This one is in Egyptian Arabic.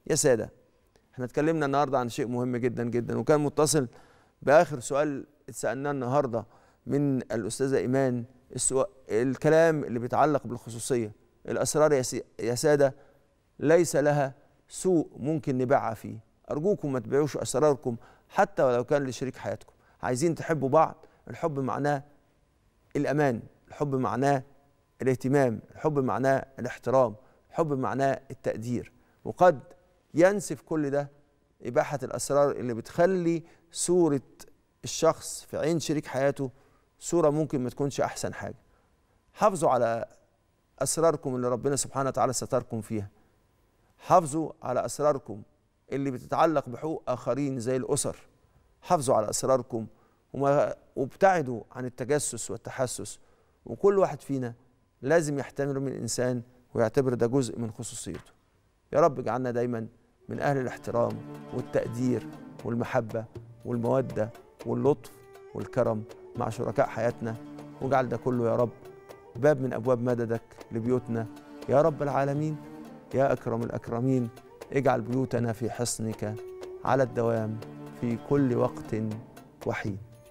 يا ساده احنا اتكلمنا النهارده عن شيء مهم جدا جدا وكان متصل باخر سؤال اتسالناه النهارده من الاستاذه ايمان السؤال الكلام اللي بيتعلق بالخصوصيه الاسرار يا, سي... يا ساده ليس لها سوق ممكن نبيعها فيه ارجوكم ما تبيعوش اسراركم حتى ولو كان لشريك حياتكم عايزين تحبوا بعض الحب معناه الامان الحب معناه الاهتمام الحب معناه الاحترام الحب معناه التقدير وقد ينسف كل ده إباحة الأسرار اللي بتخلي صورة الشخص في عين شريك حياته صورة ممكن ما تكونش أحسن حاجة حافظوا على أسراركم اللي ربنا سبحانه وتعالى ستركم فيها حافظوا على أسراركم اللي بتتعلق بحقوق آخرين زي الأسر حافظوا على أسراركم وما وابتعدوا عن التجسس والتحسس وكل واحد فينا لازم يحترم من الإنسان ويعتبر ده جزء من خصوصيته يا رب اجعلنا دايما من أهل الاحترام والتقدير والمحبة والمودة واللطف والكرم مع شركاء حياتنا واجعل ده كله يا رب باب من أبواب مددك لبيوتنا يا رب العالمين يا أكرم الأكرمين اجعل بيوتنا في حصنك على الدوام في كل وقت وحيد